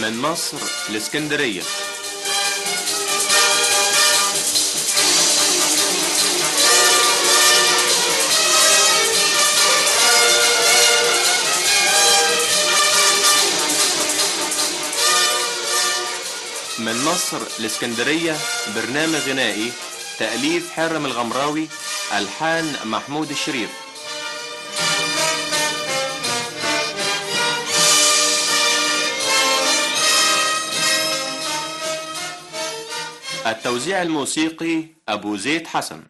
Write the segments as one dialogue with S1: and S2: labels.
S1: من مصر لاسكندرية من مصر لاسكندرية برنامج غنائي تأليف حرم الغمراوي ألحان محمود الشريف التوزيع الموسيقي أبو زيد حسن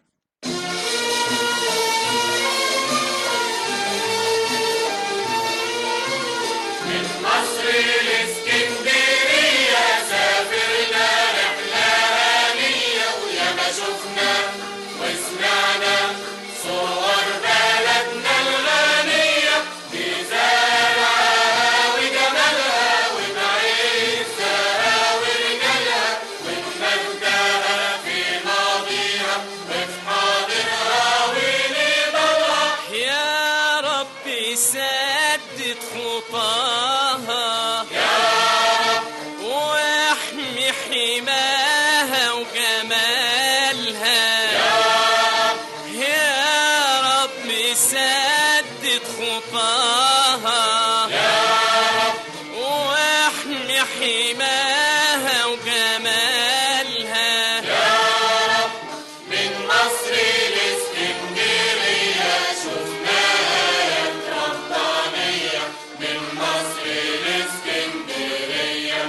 S2: مصر الاسكندرية سافرنا رحلة هنية وياما شفنا وسمعنا صور بلدنا الغنية بزرعها وجمالها وبعزها ورجالها وبمجدها في ماضيها وفي حاضرها ونضالها
S3: يا رب سدد خطاها واحمي حماها وجمالها يا رب سدد خطاها واحمي حماها وجمالها
S2: من مصر الاسكندرية شفناها ربانية من مصر الاسكندرية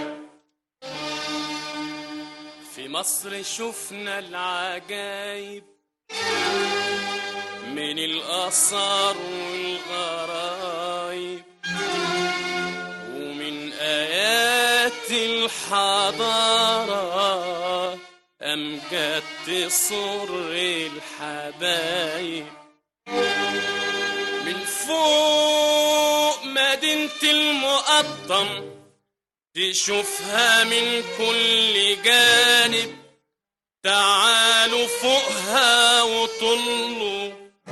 S3: في مصر شفنا العجايب من الآثار والغرايب ومن آيات الحضارة أمجد تصر الحبايب من فوق مدينة المقطم تشوفها من كل جانب تعالوا فوقها وطلوا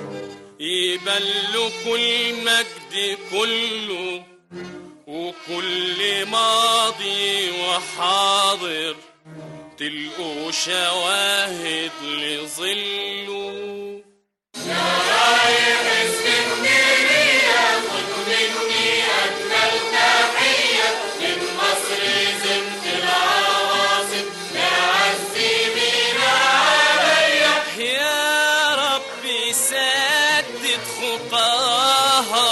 S3: يبلوا كل مجد كله وكل ماضي وحاضر تلقوا شواهد لظله
S2: رايح اسكندرية خد مني أجمل تحية من مصر زمت العواصم نعزي بينا عليا
S3: يا ربي سدد خطاها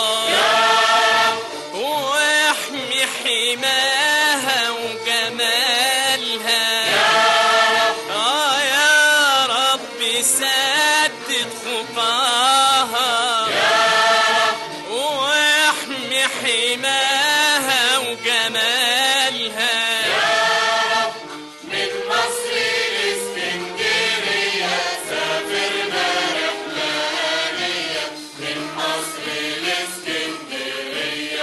S3: واحمي حماها وجمالها آه يا ربي سدد خطاها واحمي حماها وجمالها
S2: من مصر الاسكندرية سافرنا رحلة هنية من مصر الاسكندرية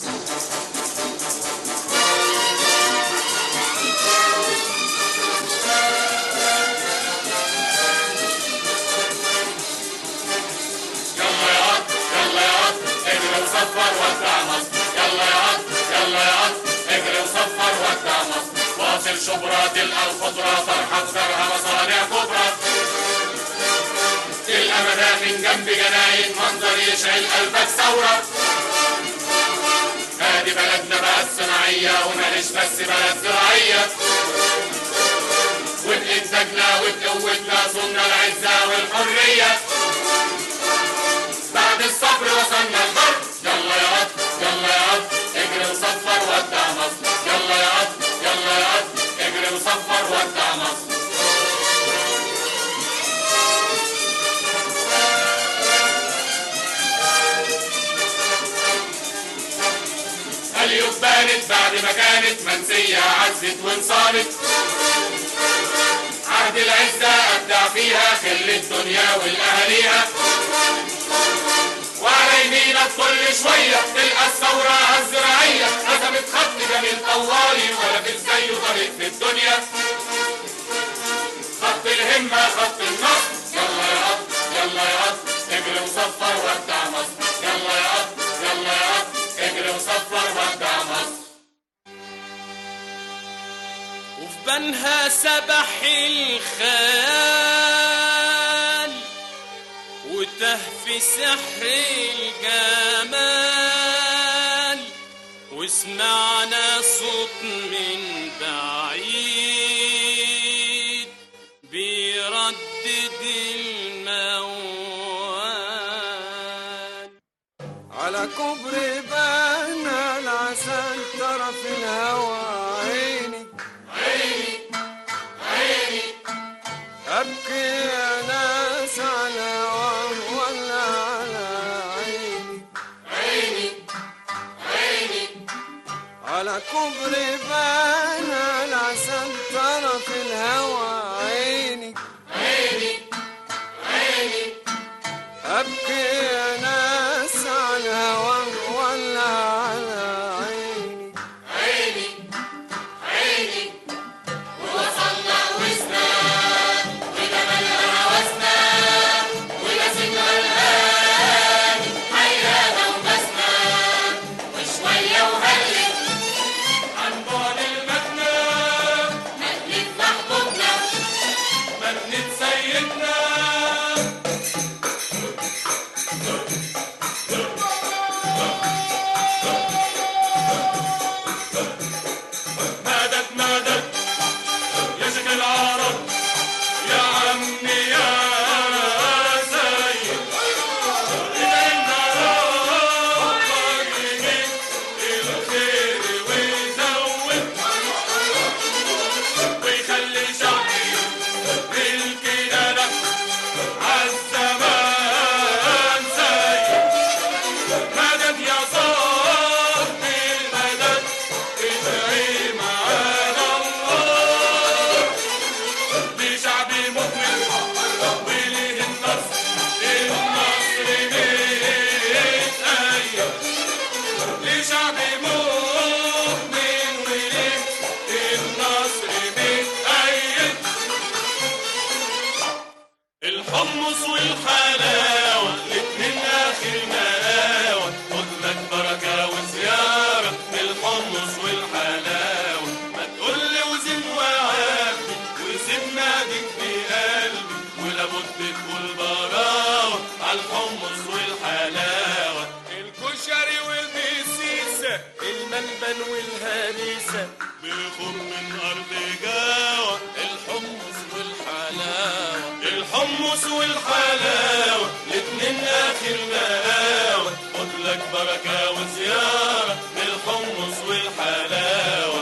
S2: يلا يا عط يلا يا عط اجري وصفر ودع مصر يلا يا عط يلا يا عط اجري وصفر ودع مصر واصل شبرا تلقى الخضرة فرحة بزرعها مصانع كبرى تلقى مدافن جنب جناين منظر يشعل قلبك ثورة هادي بلدنا بقت صناعية وماليش بس بلد زراعية وبإنتاجنا وبقوتنا صنع العزة والحرية بعد الصبر وصلنا الغرب يلا يا عط يلا يا عط اجري وصفر ودع مصر يلا يا عط يلا يا عط اجري وصفر ودع مصر اليوم بانت بعد ما كانت منسية عزت وانصانت عهد العزة أبدع فيها خل الدنيا والأهاليها وعلى يمينك كل شوية تلقى الثورة الزراعية رسمت خط جميل طوالي ولا في زيه طريق في الدنيا خط الهمة خط النصر يلا يا عط يلا يا عط اجري وصفر ودع مصر يلا يا عط يلا يا عط اجري وصفر ودع مصر
S3: وبنها سبح الخيال وته في سحر الجمال وسمعنا صوت من بعيد بيردد الموال
S4: على كوبري بنا العسل طرف الهوى عيني عيني عيني أبكي يا ناس على هواه ولا على عيني عيني عيني على كوبري بنا العسل طرف الهوى عيني عيني عيني أبكي يا ناس على هواه ولا على عيني
S2: عيني عيني ووصلنا وسنا وجمالها هوسنا ونسينا الهادي حيانا وبسنا وشوية وهلت عن بعد المبنى مقلب محبوبنا مبنى سيدنا مدد مدد يا شيخ العرب يا عمي يا سيد إلينا ربك يجيب الخير ويزود ويخلي شعبي بالكنانة عالزمان سيد مدد يا صاحبي المدد ادعي معانا الله لشعب مؤمن وليه النصر النصر متأيد لشعب مؤمن وليه النصر متأيد الحمص والحلاوة الاتنين آخر مقاوة خد لك بركة وزيارة الحمص والحلاوة ما تقول لي وزن وعافي وسيب نادك بقلبي ولابد تدخل براوة على الحمص والحلاوة
S3: الكشري والبسيسة الملبن والهريسة
S2: بيخر من أرض جاوة
S3: الحمص والحلاوة
S2: الحمص والحلاوة الاتنين آخر مقاوة خد لك بركة وزيارة الحمص والحلاوة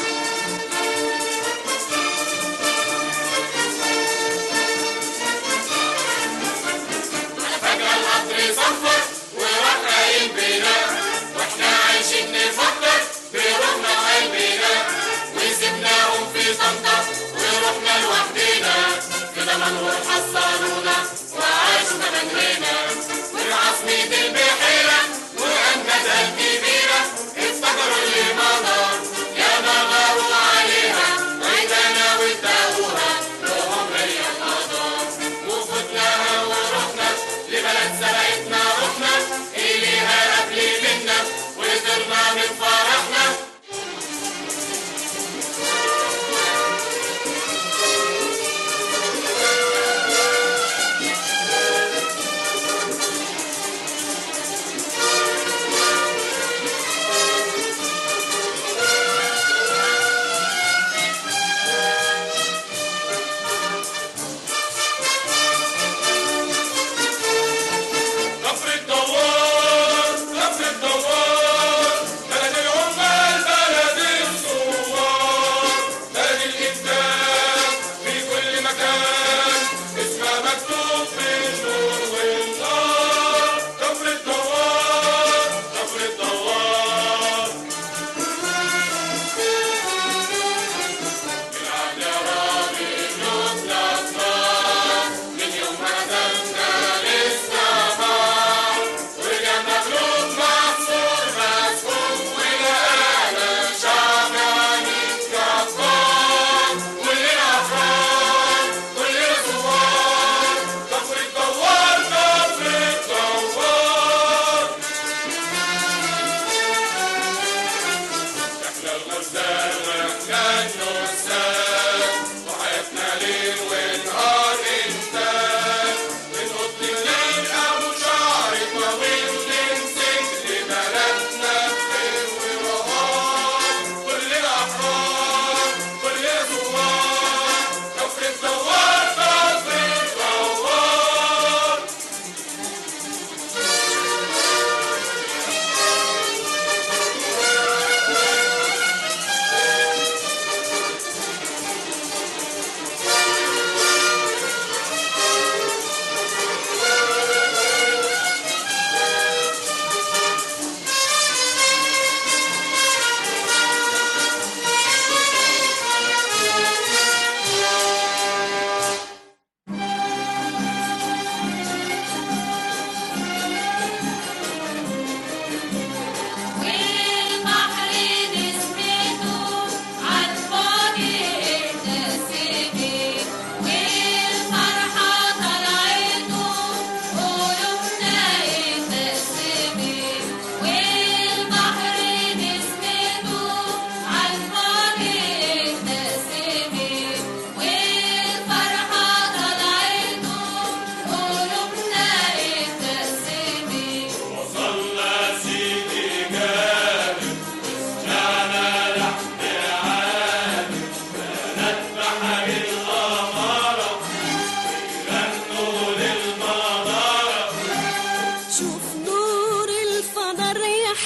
S2: فجأة القطر صفر وراح قايل بينا واحنا عايشين نفكر بروحنا وقلبنا وسيبناهم في طنطا ورحنا لوحدنا كده منهور حصلونا وعاشوا كمان هنا وفي عاصمة البحيرة وأمجد قلبي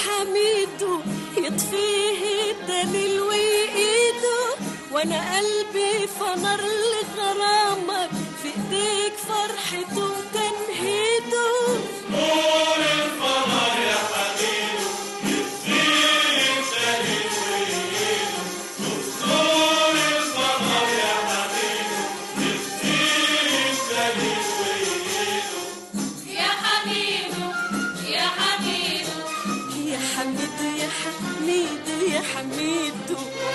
S5: حميده يطفيه الدليل وإيده وانا قلبي فنر لغرامك في ايديك فرحته وتنهيده
S2: يا حميدو يا حميدو
S5: يا حميد يا حميد يا حميد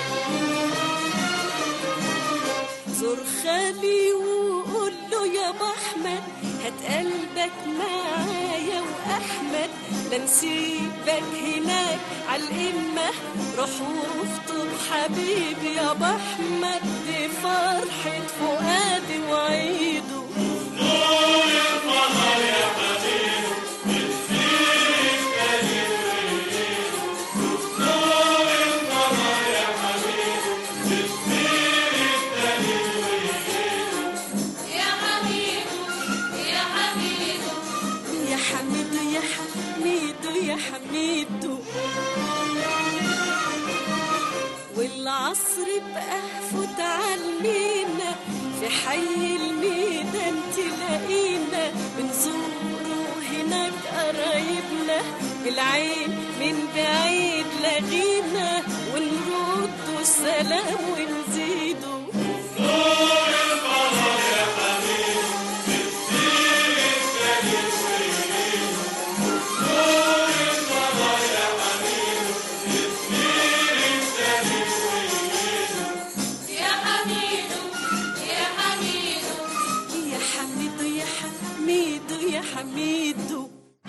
S5: زور خالي وقول له يا ابو احمد هات قلبك معايا واحمد لا نسيبك هناك على الامه روح واخطب حبيبي يا ابو احمد دي فرحه فؤادي وعيده
S2: يا حميدو يا حميدو
S5: يا حميد يا حميد يا حميد والعصر بقى فوت عالمينا في حي الميدان تلاقينا بنزوروا هناك قرايبنا بالعين من بعيد لغينا ونرد السلام ونزيده
S2: يا حميدو يا حميدو
S5: يا حميد يا حميد يا حميد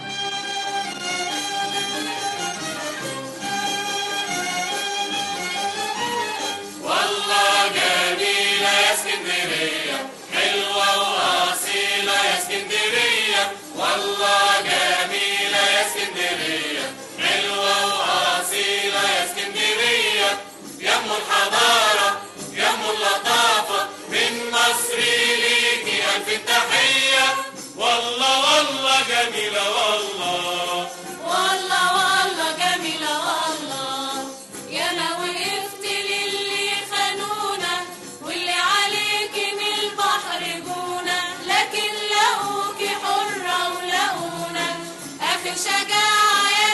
S2: والله جميلة يا اسكندرية حلوة وأصيلة يا اسكندرية والله جميلة يا اسكندرية حلوة وأصيلة يا اسكندرية يا أم الحضارة يا أم اللطافة من مصر ليكي ألف تحية والله والله جميلة والله والله والله جميلة والله يا ما وقفت للي خانونا واللي عليك من البحر جونا لكن لقوكي حرة ولقونا آخر شجاعة يا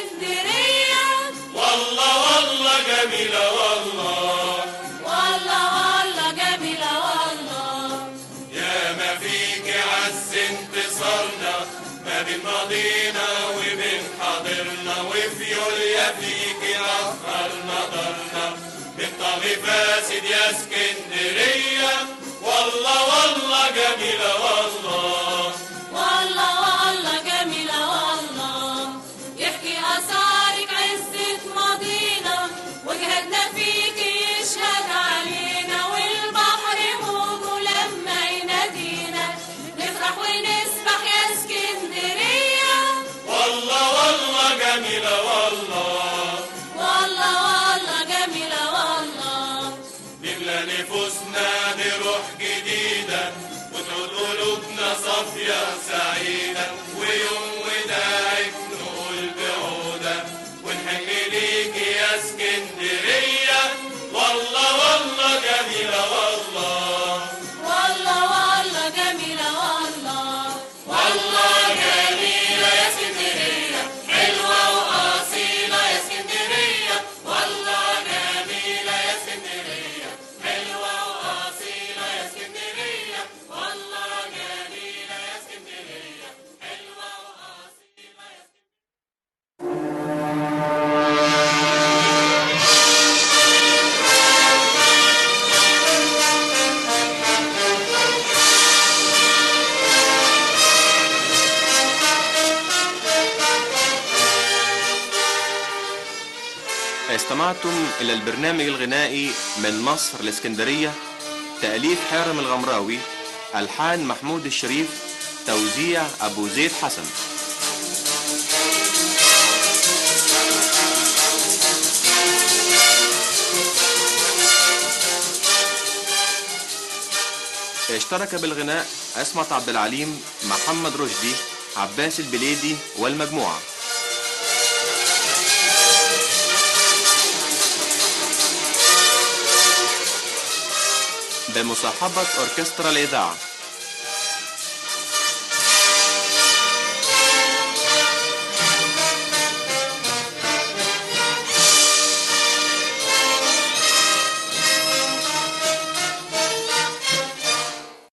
S2: اسكندرية والله والله جميلة والله والله والله جميلة والله يا ما فيك عز انتصارنا ما بين ماضينا وبين حاضرنا وفي يوليا فيك أخرنا دارنا من طاغي فاسد يا اسكندرية والله والله جميلة والله والله والله جميلة والله يحكي أثارك عزة ماضينا وجهدنا فيك يشهد علينا والبحر موجه لما ينادينا نفرح ونسبح يا اسكندرية والله والله جميلة والله والله والله جميلة والله نملى نفوسنا بروح جديدة وتعود قلوبنا صافية سعيدة ويوم وداعك نقول بعودة ونحن ليك يا اسكندرية والله والله جميلة والله والله والله جميلة والله والله جميلة يا اسكندرية حلوة وأصيلة يا اسكندرية والله جميلة يا اسكندرية حلوة وأصيلة يا اسكندرية والله جميلة يا اسكندرية حلوة وأصيلة يا اسكندرية
S1: استمعتم إلى البرنامج الغنائي من مصر الإسكندرية تأليف حارم الغمراوي ألحان محمود الشريف توزيع أبو زيد حسن اشترك بالغناء اسمت عبد العليم محمد رشدي عباس البليدي والمجموعه بمصاحبة أوركسترا الإذاعة